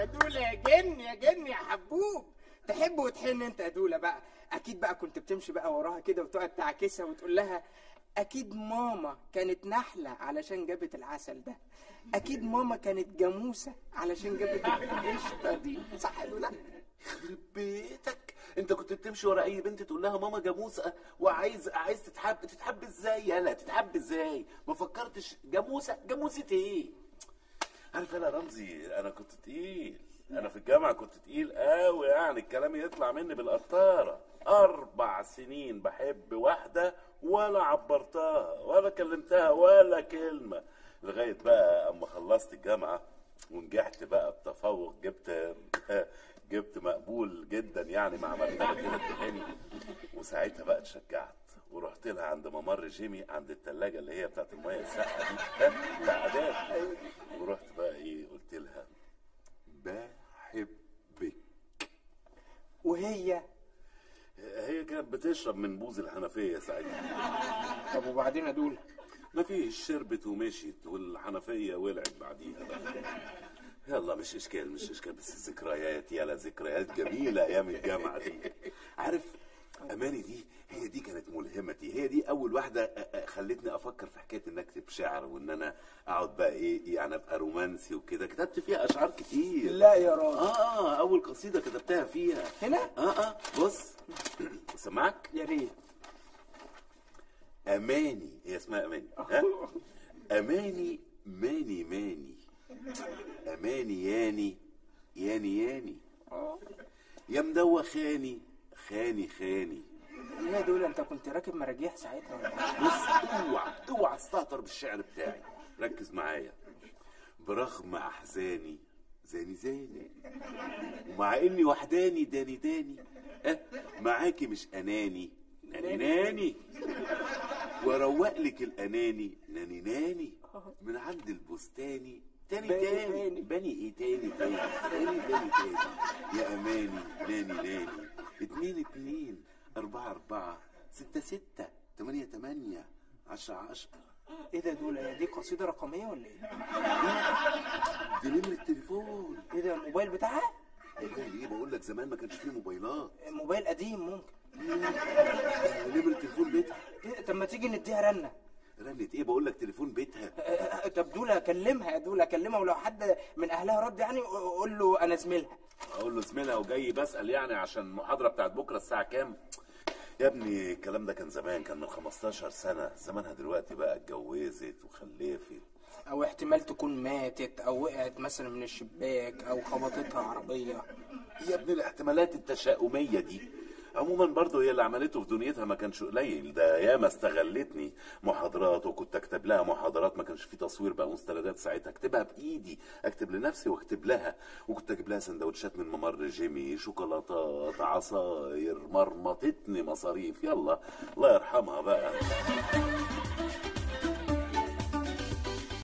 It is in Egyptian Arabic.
يا دولة يا جن يا جن يا حبوب تحب وتحن انت يا دولة بقى اكيد بقى كنت بتمشي بقى وراها كده وتقعد تعاكسها وتقول لها اكيد ماما كانت نحلة علشان جابت العسل ده اكيد ماما كانت جاموسة علشان جابت القشطة دي صح يا دولة يخرب بيتك انت كنت بتمشي ورا اي بنت تقول لها ماما جاموسه وعايز عايز تتحب تتحب ازاي يالا تتحب ازاي ما فكرتش جاموسه جاموسه ايه عارف انا رمزي انا كنت تقيل انا في الجامعه كنت تقيل قوي يعني الكلام يطلع مني بالقطاره اربع سنين بحب واحده ولا عبرتها ولا كلمتها ولا كلمه لغايه بقى اما خلصت الجامعه ونجحت بقى بتفوق جبت جبت مقبول جدا يعني مع مرتبه كده ادهاني وساعتها بقى اتشجعت ورحت لها عند ممر جيمي عند التلاجة اللي هي بتاعت المية الساقعة دي ها، بتاع أداب ورحت بقى ايه قلت لها بحبك وهي هي كانت بتشرب من بوز الحنفية ساعتها طب وبعدين يا دولة ما فيش شربت ومشيت والحنفية ولعت بعديها بقى يلا مش اشكال مش اشكال بس الذكريات يلا ذكريات جميلة ايام الجامعة دي عارف اماني دي هي دي كانت ملهمتي هي دي اول واحدة أ- أ- خلتني افكر في حكاية ان اكتب شعر وان انا اقعد بقى ايه يعني ابقى رومانسي وكده كتبت فيها اشعار كتير لا يا راجل اه اول قصيدة كتبتها فيها هنا اه اه بص سمعك يا ريت اماني هي اسمها اماني ها اماني ماني ماني اماني ياني ياني ياني يا مدوخاني خاني خاني ايه يا دولة انت كنت راكب مراجيح ساعتها ولا إيه؟ بص اوعى اوعى تستهتر بالشعر بتاعي ركز معايا برغم احزاني زاني زاني ومع اني وحداني داني داني أه معاكي مش اناني ناني ناني واروق لك الاناني ناني ناني من عند البستاني تاني باني تاني باني. بني ايه تاني تاني تاني تاني تاني يا اماني ناني ناني اتنين اتنين اربعة اربعة ستة ستة تمانية تمانية عشرة عشرة ايه ده يا دولة هي دي قصيدة رقمية ولا ايه؟ دي نمرة التليفون ايه ده الموبايل بتاعها؟ موبايل ايه بقول لك زمان ما كانش فيه موبايلات موبايل قديم ممكن ده نمرة تليفون بيتها إيه طب ما تيجي نديها رنة رنت ايه بقول لك تليفون بيتها آه، آه، طب دولة كلمها يا دولة كلمها ولو حد من اهلها رد يعني قول له انا زميلها اقول له زميلها وجاي بسال يعني عشان المحاضره بتاعت بكره الساعه كام يا ابني الكلام ده كان زمان كان من 15 سنه زمانها دلوقتي بقى اتجوزت وخلفت او احتمال تكون ماتت او وقعت مثلا من الشباك او خبطتها عربية يا ابني الاحتمالات التشاؤميه دي عموما برضه هي اللي عملته في دنيتها ما كانش قليل ده ياما استغلتني محاضرات وكنت اكتب لها محاضرات ما كانش في تصوير بقى مستندات ساعتها اكتبها بايدي اكتب لنفسي واكتب لها وكنت اجيب لها سندوتشات من ممر جيمي شوكولاتات عصاير مرمطتني مصاريف يلا الله يرحمها بقى